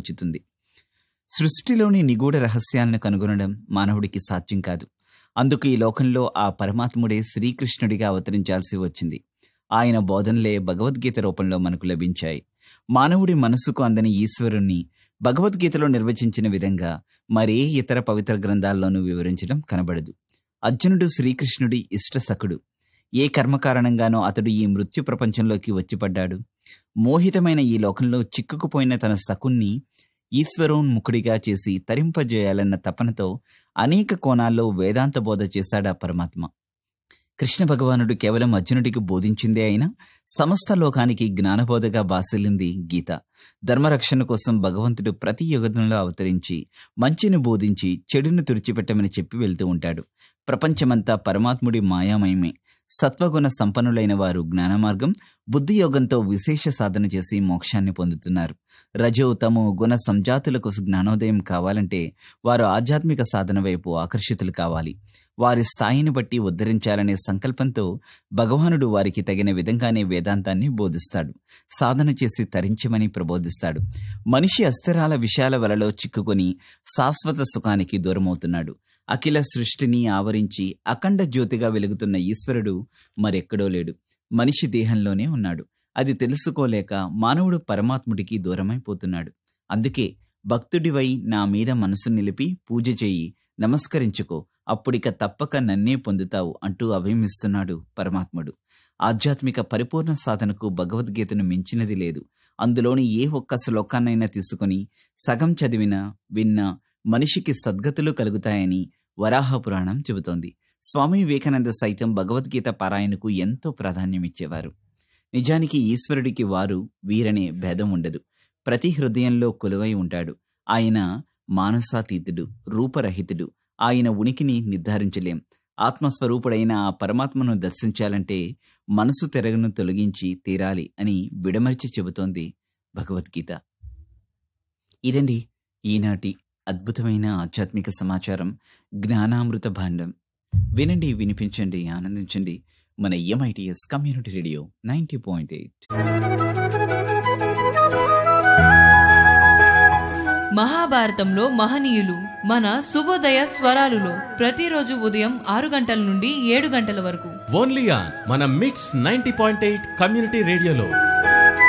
తోచుతుంది సృష్టిలోని నిగూఢ రహస్యాలను కనుగొనడం మానవుడికి సాధ్యం కాదు అందుకు ఈ లోకంలో ఆ పరమాత్ముడే శ్రీకృష్ణుడిగా అవతరించాల్సి వచ్చింది ఆయన బోధనలే భగవద్గీత రూపంలో మనకు లభించాయి మానవుడి మనసుకు అందని ఈశ్వరుణ్ణి భగవద్గీతలో నిర్వచించిన విధంగా మరే ఇతర పవిత్ర గ్రంథాల్లోనూ వివరించడం కనబడదు అర్జునుడు శ్రీకృష్ణుడి ఇష్టసఖుడు ఏ కర్మకారణంగానో అతడు ఈ మృత్యు ప్రపంచంలోకి వచ్చిపడ్డాడు మోహితమైన ఈ లోకంలో చిక్కుకుపోయిన తన సకుణ్ణి ఈశ్వరోన్ముఖుడిగా చేసి తరింపజేయాలన్న తపనతో అనేక కోణాల్లో వేదాంత బోధ చేశాడా పరమాత్మ కృష్ణ భగవానుడు కేవలం అర్జునుడికి బోధించిందే అయినా సమస్త లోకానికి జ్ఞానబోధగా బాసిల్లింది గీత ధర్మరక్షణ కోసం భగవంతుడు ప్రతి యుగంలో అవతరించి మంచిని బోధించి చెడును తుడిచిపెట్టమని చెప్పి వెళ్తూ ఉంటాడు ప్రపంచమంతా పరమాత్ముడి మాయామయమే సత్వగుణ సంపన్నులైన వారు జ్ఞానమార్గం బుద్ధి యోగంతో విశేష సాధన చేసి మోక్షాన్ని పొందుతున్నారు రజో తమో గుణ సంజాతులకు జ్ఞానోదయం కావాలంటే వారు ఆధ్యాత్మిక సాధన వైపు ఆకర్షితులు కావాలి వారి స్థాయిని బట్టి ఉద్ధరించాలనే సంకల్పంతో భగవానుడు వారికి తగిన విధంగానే వేదాంతాన్ని బోధిస్తాడు సాధన చేసి తరించమని ప్రబోధిస్తాడు మనిషి అస్థిరాల విషయాల వలలో చిక్కుకొని శాశ్వత సుఖానికి దూరమవుతున్నాడు అఖిల సృష్టిని ఆవరించి అఖండ జ్యోతిగా వెలుగుతున్న ఈశ్వరుడు మరెక్కడో లేడు మనిషి దేహంలోనే ఉన్నాడు అది తెలుసుకోలేక మానవుడు పరమాత్ముడికి దూరమైపోతున్నాడు అందుకే భక్తుడివై నా మీద మనసు నిలిపి పూజ చేయి నమస్కరించుకో అప్పుడిక తప్పక నన్నే పొందుతావు అంటూ అభయమిస్తున్నాడు పరమాత్ముడు ఆధ్యాత్మిక పరిపూర్ణ సాధనకు భగవద్గీతను మించినది లేదు అందులోని ఏ ఒక్క శ్లోకాన్నైనా తీసుకుని సగం చదివినా విన్నా మనిషికి సద్గతులు కలుగుతాయని వరాహ పురాణం చెబుతోంది స్వామి వివేకానంద సైతం భగవద్గీత పారాయణకు ఎంతో ప్రాధాన్యమిచ్చేవారు నిజానికి ఈశ్వరుడికి వారు వీరనే భేదం ఉండదు ప్రతి హృదయంలో కొలువై ఉంటాడు ఆయన మానసాతీతుడు రూపరహితుడు ఆయన ఉనికిని నిర్ధారించలేం ఆత్మస్వరూపుడైన ఆ పరమాత్మను దర్శించాలంటే మనసు తెరగను తొలగించి తీరాలి అని విడమర్చి చెబుతోంది భగవద్గీత ఇదండి ఈనాటి అద్భుతమైన ఆధ్యాత్మిక సమాచారం జ్ఞానామృత భాండం వినండి వినిపించండి ఆనందించండి మన MITS community radio ninety point eight మహాభారతంలో మహనీయులు మన శుభోదయ స్వరాలులో ప్రతిరోజు ఉదయం ఆరు గంటల నుండి ఏడు గంటల వరకు ఓన్లీ ఆన్ మన మిట్స్ నైన్టీ పాయింట్ ఎయిట్ కమ్యూనిటీ రేడియోలో